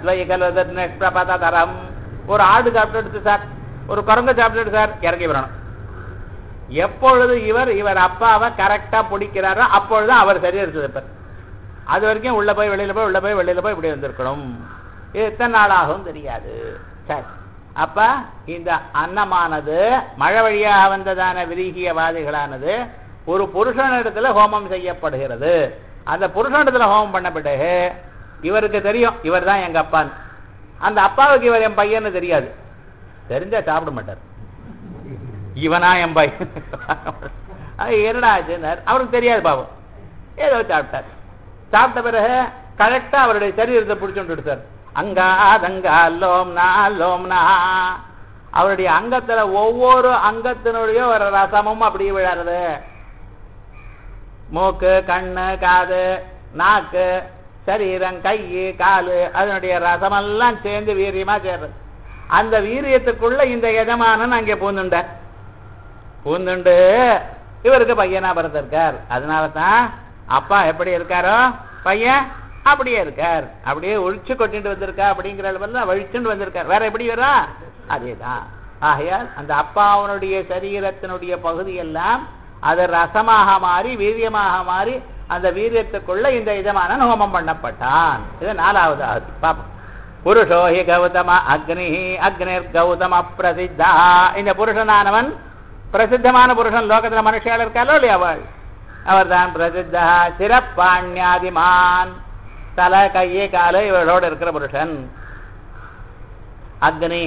தரம் ஒரு ஆடு சாப்பிட்டு சார் ஒரு குரங்கு சாப்பிட்டு சார் இறக்கி விடணும் எப்பொழுது இவர் இவர் அப்பாவை கரெக்டா பிடிக்கிறாரோ அப்பொழுது அவர் சரீரத்தில் இருப்பார் அது வரைக்கும் உள்ள போய் வெளியில போய் உள்ள போய் வெளியில போய் இப்படி வந்திருக்கணும் இது எத்தனை நாள் ஆகும் தெரியாது சரி அப்ப இந்த அன்னமானது மழை வழியாக வந்ததான விரீகியவாதிகளானது ஒரு புருஷனிடத்துல ஹோமம் செய்யப்படுகிறது அந்த புருஷனிடத்துல ஹோமம் பண்ண பிறகு இவருக்கு தெரியும் இவர் தான் எங்க அப்பான்னு அந்த அப்பாவுக்கு இவர் என் பையன்னு தெரியாது தெரிஞ்சா சாப்பிட மாட்டார் இவனா என் பையன் அது என்னடா ஆச்சுன்னார் அவருக்கு தெரியாது பாவம் ஏதோ சாப்பிட்டார் சாப்பிட்ட பிறகு கரெக்டா அவருடைய சரீரத்தை பிடிச்சுட்டு சார் அங்கா தங்கா லோம்னா லோம்னா அவருடைய அங்கத்துல ஒவ்வொரு அங்கத்தினுடைய ஒரு ரசமும் அப்படியே விழறது மூக்கு கண்ணு காது நாக்கு சரீரம் கை காலு அதனுடைய ரசமெல்லாம் சேர்ந்து வீரியமா சேர்றது அந்த வீரியத்துக்குள்ள இந்த எஜமானன் அங்கே பூந்துண்டார் பூந்துண்டு இவருக்கு பையனா பிறந்திருக்கார் அதனால தான் அப்பா எப்படி இருக்காரோ பையன் அப்படியே இருக்கார் அப்படியே ஒழிச்சு கொட்டிட்டு வந்திருக்கா அப்படிங்கிற அளவில் வழிச்சுட்டு வந்திருக்கார் வேற எப்படி வரா அதேதான் ஆகையால் அந்த அப்பாவனுடைய சரீரத்தினுடைய பகுதி எல்லாம் அது ரசமாக மாறி வீரியமாக மாறி அந்த வீரியத்துக்குள்ள இந்த இதமான ஹோமம் பண்ணப்பட்டான் இது நாலாவது ஆகுது பாப்போம் புருஷோ ஹி கௌதம அக்னி அக்னிர் கௌதம பிரசித்தா இந்த புருஷனானவன் பிரசித்தமான புருஷன் லோகத்துல மனுஷியால் இருக்காளோ இல்லையா அவள் அவர் தான் பிரசித்தா சிறப்பாண்யாதிமான் தலை கையே காலு இவளோடு இருக்கிற புருஷன் அக்னி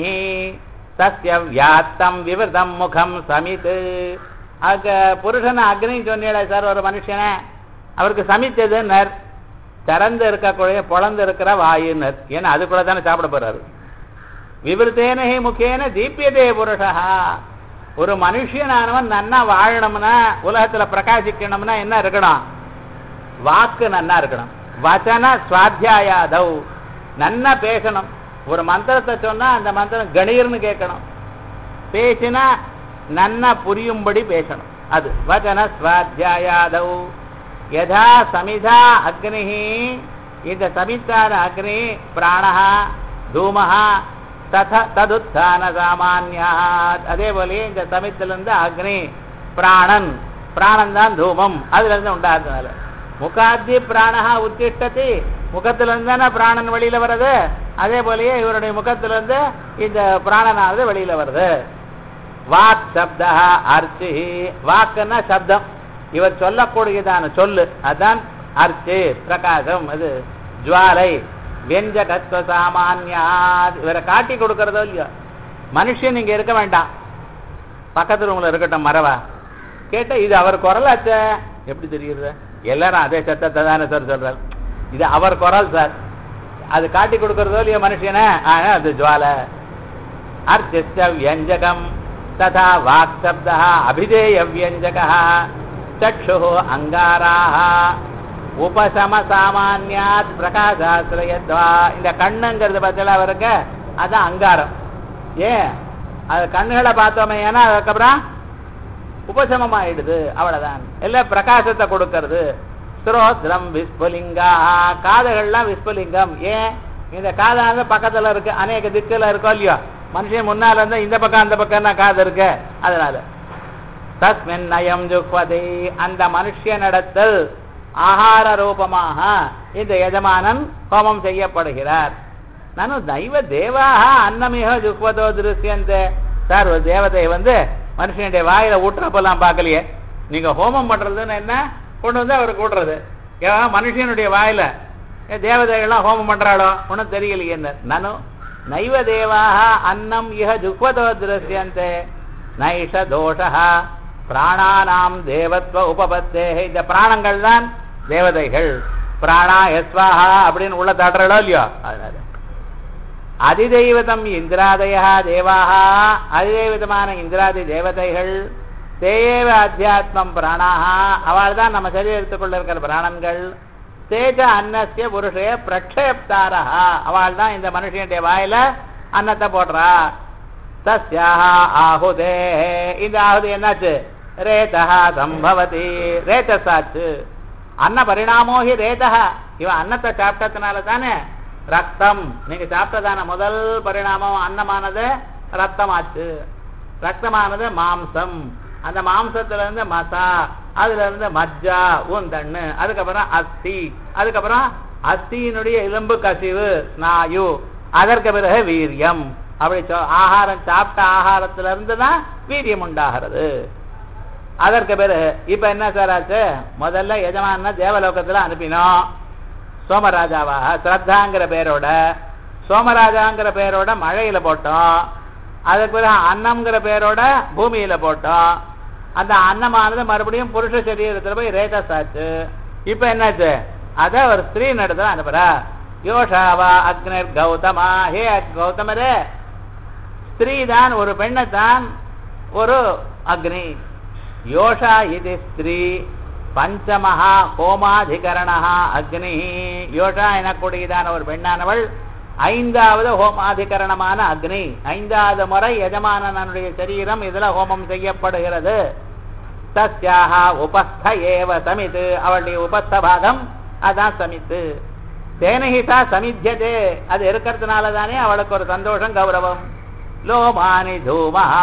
சஸ்ய வியாத்தம் விவதம் முகம் சமித் அக புருஷன் அக்னி சொன்னீங்களே சார் ஒரு மனுஷனை அவருக்கு சமித்ததுன்னர் திறந்து இருக்கக்கூடிய பொழந்து இருக்கிற வாயுனர் ஏன்னா அதுக்குள்ள தானே சாப்பிட போறாரு விவருத்தேன ஹி முகேன தீபியதே புருஷா ஒரு மனுஷனானவன் நன்னா வாழணும்னா உலகத்துல பிரகாசிக்கணும்னா என்ன இருக்கணும் வாக்கு நன்னா இருக்கணும் வச்சன சுவாத்தியாயாதவ் நன்னா பேசணும் ஒரு மந்திரத்தை சொன்னா அந்த மந்திரம் கணீர்னு கேட்கணும் பேசினா நன்னா புரியும்படி பேசணும் அது வச்சன சுவாத்தியாயாதவ் யதா சமிதா அக்னி இந்த சமித்தான அக்னி பிராணஹ தூமஹ தத ததுத்தான சாமான்யாத் அதே போலயே இந்த சமித்திலிருந்து அக்னி பிராணன் பிராணன் தான் தூமம் அதுல இருந்து உண்டாக்குனால முகாத்தி பிராணஹா உத்திஷ்டதி முகத்துல இருந்து தானே பிராணன் வெளியில வருது அதே போலயே இவருடைய முகத்துல இருந்து இந்த பிராணனானது வெளியில வருது வாக் சப்தா அர்ச்சி வாக்குன்னா சப்தம் இவர் சொல்லக்கூடியதான சொல்லு அதான் அர்ச்சி பிரகாசம் அது ஜுவாலை வெஞ்சகத்வ சாமான்யா இவரை காட்டி கொடுக்கறதோ இல்லையோ மனுஷன் இங்க இருக்க வேண்டாம் பக்கத்து ரூம்ல இருக்கட்டும் மரவா கேட்டா இது அவர் குரலாச்ச எப்படி தெரியுது எல்லாரும் அதே சத்தத்தை தானே சார் சொல்றாரு இது அவர் குரல் சார் அது காட்டி கொடுக்கறதோ இல்லையோ மனுஷனை ஆனா அது ஜுவாலை அர்ச்சித்த வியஞ்சகம் ததா வாக் சப்தா அபிதேய வியஞ்சக சக்ஷு அங்காராக உபசம சாமான்யாத் பிரகாசாசிரயத்வா இந்த கண்ணுங்கிறது பத்தில அவருக்கு அதான் அங்காரம் ஏன் அது கண்ணுகளை பார்த்தோமே ஏன்னா அதுக்கப்புறம் உபசமமாயிடுது அவ்வளவுதான் இல்ல பிரகாசத்தை கொடுக்கறது ஸ்ரோத்ரம் விஸ்பலிங்கா காதுகள்லாம் விஸ்பலிங்கம் ஏன் இந்த காதானது பக்கத்துல இருக்கு அநேக திக்குல இருக்கோ இல்லையோ மனுஷன் முன்னால இருந்தா இந்த பக்கம் அந்த பக்கம் தான் காது இருக்கு அதனால தஸ்மின் நயம் ஜுக்வதி அந்த மனுஷனிடத்தில் ஆகார ரூபமாக இந்த எஜமானன் ஹோமம் செய்யப்படுகிறார் நானும் தெய்வ தேவாக அன்னமிக ஜுக்வதோ திருஷ்யந்தே சார் ஒரு தேவதை வந்து மனுஷனுடைய வாயில ஊட்டுறப்பெல்லாம் பார்க்கலையே நீங்க ஹோமம் பண்றதுன்னு என்ன கொண்டு வந்து அவருக்கு ஊட்டுறது ஏன் மனுஷனுடைய வாயில ஏன் தேவதைகள்லாம் ஹோமம் பண்றாளோ ஒன்றும் தெரியலையே என்ன நானும் நைவ தேவாக அன்னம் இஹ ஜுக்வதோ திருஷ்யந்தே நைஷ தோஷா பிராணானாம் தேவத்வ உபபத்தே இந்த பிராணங்கள் தான் தேவதைகள் பிராணா எஸ்வாஹா அப்படின்னு உள்ள தட்டுறடோ இல்லையோ அதனால அதிதெய்வதம் இந்திராதயா தேவாக அதிதெய்வதமான இந்திராதி தேவதைகள் தேயேவ அத்தியாத்மம் பிராணாக அவள் தான் நம்ம சரீரத்துக்குள்ள இருக்கிற பிராணன்கள் தேஜ அன்னசிய புருஷே பிரக்ஷயப்தாரா அவள் தான் இந்த மனுஷனுடைய வாயில அன்னத்தை போடுறா தஸ்யாக ஆகுதே இந்த ஆகுதி என்னாச்சு ரேதா சம்பவதி ரேதசாச்சு அன்ன பரிணாமோஹி ரேதா இவன் அன்னத்தை சாப்பிட்டதுனால தானே ரத்தம் நீங்க சாப்பிட்டதான முதல் பரிணாமம் அன்னமானது ரத்தமாச்சு ரத்தமானது மாம்சம் அந்த மாம்சத்துல இருந்து மசா அதுல இருந்து மஜ்ஜா ஊந்தண்ணு அதுக்கப்புறம் அஸ்தி அதுக்கப்புறம் அஸ்தியினுடைய எலும்பு கசிவு ஸ்நாயு அதற்கு பிறகு வீரியம் அப்படி சொ- ஆகாரம் சாப்பிட்ட ஆகாரத்துல இருந்து தான் வீரியம் உண்டாகிறது அதற்கு பிறகு இப்ப என்ன சார் ஆச்சு முதல்ல எஜமான தேவலோகத்துல அனுப்பினோம் சோமராஜாவாக ஸ்ரத்தாங்கிற பேரோட சோமராஜாங்கிற பேரோட மழையில போட்டோம் அதுக்கு பிறகு அன்னம்ங்கிற பேரோட பூமியில போட்டோம் அந்த அன்னமானது மறுபடியும் புருஷ சரீரத்துல போய் ரேதஸ் ஆச்சு இப்ப என்னாச்சு அத ஒரு ஸ்திரீ நடத்துல அனுப்புறா யோஷாவா அக்னர் கௌதமா ஹே கௌதமரே ஸ்திரீ தான் ஒரு பெண்ணை தான் ஒரு அக்னி யோஷா இது ஸ்திரீ பஞ்சமஹா ஹோமாதிகரணா அக்னி யோஷா எனக்கூடியதான ஒரு பெண்ணானவள் ஐந்தாவது ஹோமாதிகரணமான அக்னி ஐந்தாவது முறை எஜமானனுடைய சரீரம் இதுல ஹோமம் செய்யப்படுகிறது தஸ்யாக உபஸ்த ஏவ சமித்து அவளுடைய உபஸ்த பாகம் அதான் சமித்து தேனஹிதா சமித்தியதே அது இருக்கிறதுனால தானே அவளுக்கு ஒரு சந்தோஷம் கௌரவம் லோமானி தூமஹா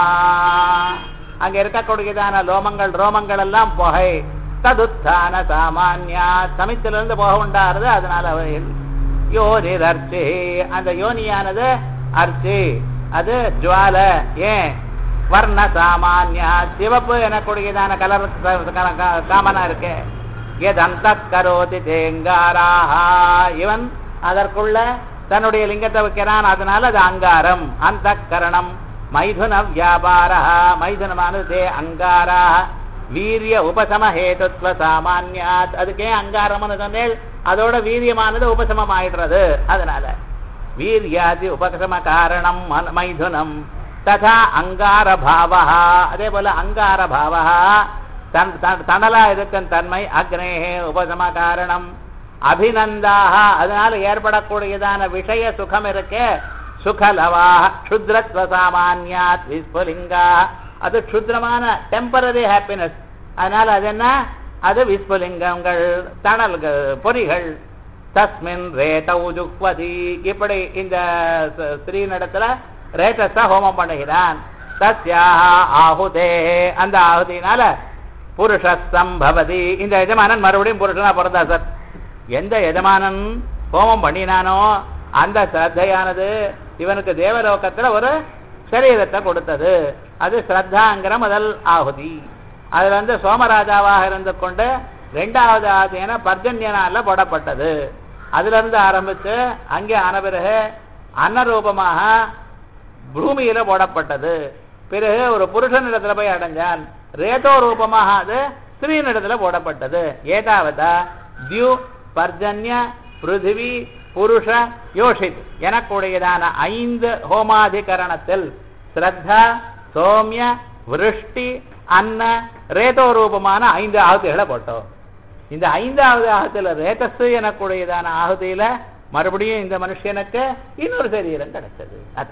அங்க இருக்கக்கூடியதான லோமங்கள் ரோமங்கள் எல்லாம் புகை ததுத்தான சாமான்யா சமித்திலிருந்து புகை உண்டாருது அதனால அவர்கள் யோனிர் அர்ச்சி அந்த யோனியானது அர்ச்சி அது ஜுவால ஏன் வர்ண சாமான்யா சிவப்பு எனக்கூடியதான கலர் காமனா இருக்கு எதந்த கரோதி தேங்காராஹா இவன் அதற்குள்ள தன்னுடைய லிங்கத்தை வைக்கிறான் அதனால அது அங்காரம் அந்த கரணம் மைதுன வியாபாரா மைதுனமானது தே அங்காரா வீரிய உபசம ஹேதுத்வ சாமான்யாத் அதுக்கே அங்காரம்னு சொன்னேன் அதோட வீரியமானது உபசமம் ஆயிடுறது அதனால வீரியாதி உபசம காரணம் மன- மைதுனம் ததா அங்கார பாவா அதே போல அங்கார பாவா தன் தன்- தணலா இருக்கும் தன்மை அக்னேகே உபசம காரணம் அபிநந்தாக அதனால ஏற்படக்கூடியதான விஷய சுகம் இருக்கே சுகலவா க்ஷுத்ரத்வ சாமான்யாத் விஸ்புலிங்கா அது க்ஷுத்ரமான டெம்பரரி ஹாப்பினஸ் அதனால அது என்ன அது விஸ்புலிங்கங்கள் தணல்கள் பொறிகள் தஸ்மின் ரேதௌ ஜுக்வதி இப்படி இந்த ச- ஸ்ரீனிடத்துல ரேட்டஸா ஹோமம் பண்ணுகிறான் தஸ்யாக ஆகுதே அந்த ஆகுதினால புருஷ சம்பவதி இந்த எஜமானன் மறுபடியும் புருஷனா பிறந்தா சார் எந்த எஜமானன் ஹோமம் பண்ணினானோ அந்த ஸ்ரத்தையானது இவனுக்கு தேவலோகத்துல ஒரு சரீரத்தை கொடுத்தது அது ஸ்ரத்தாங்கிற முதல் ஆகுதி அதுல வந்து சோமராஜாவாக இருந்து கொண்டு ரெண்டாவது ஆகுதியான பர்ஜன்யனால போடப்பட்டது அதுல இருந்து ஆரம்பிச்சு அங்கே ஆன பிறகு அன்னரூபமாக பூமியில போடப்பட்டது பிறகு ஒரு புருஷனிடத்துல போய் அடைஞ்சான் ரேதோ ரூபமாக அது ஸ்திரீனிடத்துல போடப்பட்டது ஏதாவதா தியு பர்ஜன்ய பிருத்திவி புருஷ யோஷித் எனக்கூடியதான ஐந்து ஹோமாதிகரணத்தில் ஸ்ரத்தா சோமிய விருஷ்டி அன்ன ரேதோ ரூபமான ஐந்து ஆகுதிகளை போட்டோம் இந்த ஐந்தாவது ஆகத்துல ரேதஸ் எனக்கூடியதான ஆகுதியில மறுபடியும் இந்த மனுஷனுக்கு இன்னொரு சரீரம் கிடைச்சது அது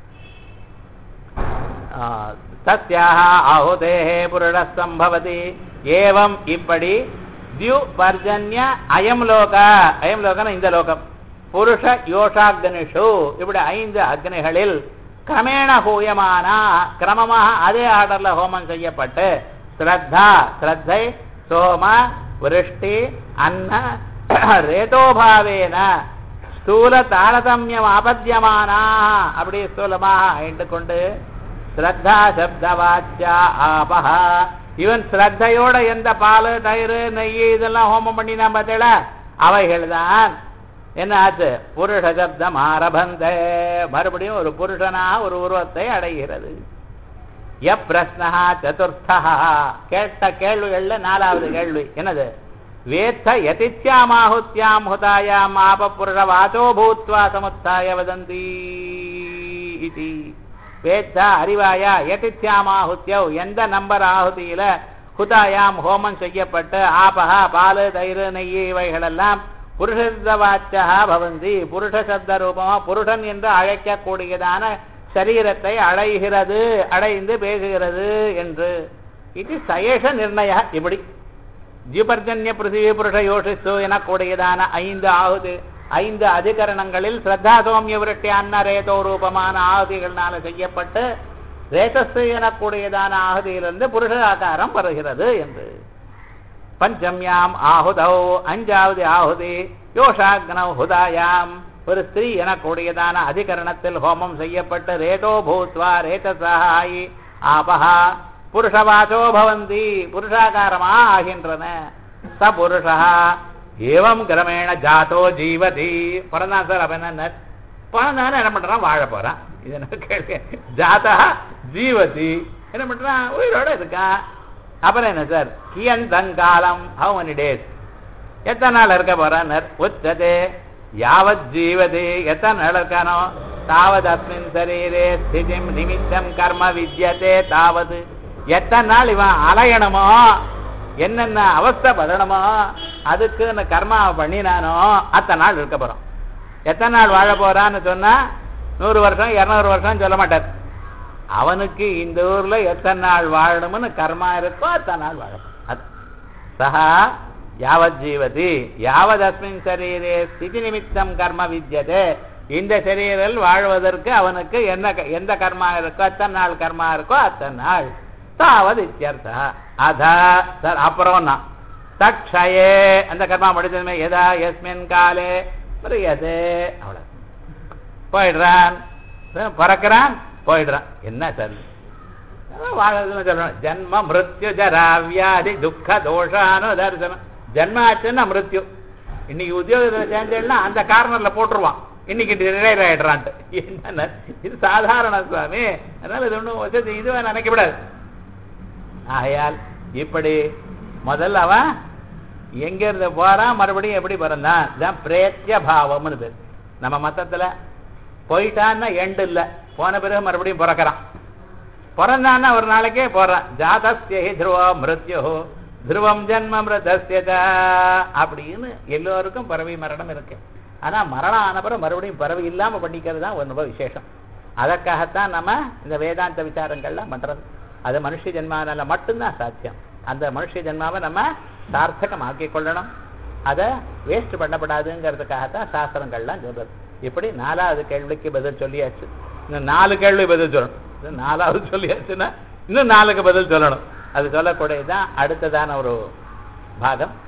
தஸ்யாக ஆஹுதேஹே புருட சம்பவதி ஏவம் இப்படி தியு பர்ஜன்ய அயம் லோக அயம் லோகன இந்த லோகம் புருஷ யோஷாக்னிஷு இப்படி ஐந்து அக்னிகளில் கிரமேண ஹூயமானா கிரமமாக அதே ஆர்டர்ல ஹோமம் செய்யப்பட்டு ஸ்ரத்தா ஸ்ரத்தை சோம விருஷ்டி அன்ன ரேதோபாவேன ஸ்தூல தாரதமியம் ஆபத்தியமானா அப்படி ஸ்தூலமாக ஆயிட்டு கொண்டு ஸ்ரத்தா சப்தவாச்சியா ஆபஹா இவன் ஸ்ரத்தையோட எந்த பால் தயிர் நெய் இதெல்லாம் ஹோமம் பண்ணினா பார்த்தேல அவைகள் தான் என்ன ஆச்சு புருஷ சப்தம் ஆரபந்த மறுபடியும் ஒரு புருஷனா ஒரு உருவத்தை அடைகிறது எப்ரஸ்னா சதுர்த்தா கேட்ட கேள்விகள்ல நாலாவது கேள்வி என்னது வேத்த யதித்யாமாஹுத்யாம் ஹுதாயாம் ஆப புருஷ வாச்சோ பூத்வா சமுத்தாய வதந்தி இதி வேத்த அறிவாயா யதித்யாமாஹுத்யவ் எந்த நம்பர் ஆகுதியில ஹுதாயாம் ஹோமம் செய்யப்பட்டு ஆபஹா பால் தயிர் நெய் இவைகளெல்லாம் புருஷ வாச்சா பவந்தி புருஷ சப்த ரூபமா புருஷன் என்று அழைக்கக்கூடியதான சரீரத்தை அடைகிறது அடைந்து பேசுகிறது என்று இது சயேஷ நிர்ணய இப்படி ஜீபர்ஜன்ய பிருத்திவி புருஷ யோசித்து எனக்கூடியதான ஐந்து ஆகுது ஐந்து அதிகரணங்களில் ஸ்ரத்தா சோமிய விரட்டி அன்னரேதோ ரூபமான ஆகுதிகள்னால செய்யப்பட்டு ரேசஸ் எனக்கூடியதான ஆகுதியிலிருந்து புருஷ ஆகாரம் வருகிறது என்று பஞ்சம்யாம் ஆகுதௌ அஞ்சாவது ஆகுதி யோஷாக்னௌ ஹுதாயாம் ஒரு ஸ்திரீ எனக்கூடியதான அதிகரணத்தில் ஹோமம் செய்யப்பட்டு ரேதோ பூத்வா ரேதசாயி ஆபஹா புருஷவாச்சோ பவந்தி புருஷாகாரமா ஆகின்றன ச புருஷா ஏவம் கிரமேண ஜாத்தோ ஜீவதி பிறந்தான் சார் அப்ப என்ன பிறந்தானே என்ன பண்றான் வாழ போறான் இது என்ன கேள்வி ஜாதா ஜீவதி என்ன பண்றான் உயிரோட இருக்கான் அப்புறம் என்ன சார் கியந்தங்காலம் ஹவு many டேஸ் எத்தனை நாள் இருக்க போறார் உச்சதே யாவத் ஜீவதி எத்தனை நாள் இருக்கானோ தாவது அஸ்மின் சரீரே ஸ்திதிம் நிமித்தம் கர்ம வித்யதே தாவது எத்தனை நாள் இவன் அலையணுமோ என்னென்ன அவஸ்தைப்படணுமோ அதுக்கு இந்த கர்மாவை பண்ணினானோ அத்தனை நாள் இருக்க போறோம் எத்தனை நாள் வாழ போறான்னு சொன்னா நூறு வருஷம் இருநூறு வருஷம் சொல்ல மாட்டார் அவனுக்கு இந்த ஊர்ல எத்தனை நாள் வாழணும்னு கர்மா இருக்கோ அத்தனை நாள் வாழ அது சஹா யாவத் ஜீவதி யாவத் அஸ்மின் சரீரே ஸ்திதி நிமித்தம் கர்ம வித்யதே இந்த சரீரில் வாழ்வதற்கு அவனுக்கு என்ன க- எந்த கர்மா இருக்கோ அத்தனை நாள் கர்மா இருக்கோ அத்தனை நாள் தாவது இத்தியர்த்தா அதா சார் அப்புறம் நான் தக்ஷயே அந்த கர்மா முடிச்சதுமே எதா எஸ்மின் காலே பிரியதே அவ்வளவு போயிடுறான் அஹ் பிறக்கிறான் போயிடுறான் என்ன சார் அதான் வாழறதுன்னு சொல்றோம் ஜன்ம மிருத்யு ஜரா வியாதி துக்க தோஷானு தரிசனம் ஜன்ம ஆச்சுன்னா மிருத்யு இன்னைக்கு உத்தியோகத்தில் சேர்ந்தேன்னா அந்த கார்னர்ல போட்டுருவான் இன்னைக்கு ரிடையர் ஆயிடுறான்ட்டு என்ன இது சாதாரண சுவாமி அதனால இது ஒன்றும் வசதி இதுவே நினைக்கப்படாது ஆகையால் இப்படி முதல்ல அவன் எங்க இருந்து போறான் மறுபடியும் எப்படி பிறந்தான் இதான் பிரேத்திய பாவம்னு பேர் நம்ம மத்தத்துல போயிட்டான்னா எண்டு இல்ல போன பிறகு மறுபடியும் பிறக்கிறான் பிறந்தான்னா ஒரு நாளைக்கே போறான் ஜாதஸ்ய ஹி துருவோ மிருத்யோ துருவம் ஜன்ம மிருதஸ்ய ச. அப்படின்னு எல்லோருக்கும் பறவை மரணம் இருக்கு ஆனா மரணம் ஆனப்புறம் மறுபடியும் பறவை இல்லாம பண்ணிக்கிறது தான் ஒரு ரொம்ப விசேஷம் அதற்காகத்தான் நம்ம இந்த வேதாந்த விசாரங்கள்லாம் பண்றது அது மனுஷ ஜென்மானால மட்டும்தான் சாத்தியம் அந்த மனுஷ ஜென்மாவை நம்ம சார்த்தகமாக்கிக் கொள்ளணும் அதை வேஸ்ட் பண்ணப்படாதுங்கிறதுக்காகத்தான் சாஸ்திரங்கள்லாம் சொல்றது இப்படி நாலாவது கேள்விக்கு பதில் சொல்லியாச்சு இன்னும் நாலு கேள்வி பதில் சொல்லணும் இது நாலாவது சொல்லியாச்சுன்னா இன்னும் நாலுக்கு பதில் சொல்லணும் அது சொல்லக்கூடியதுதான் அடுத்ததான ஒரு பாகம்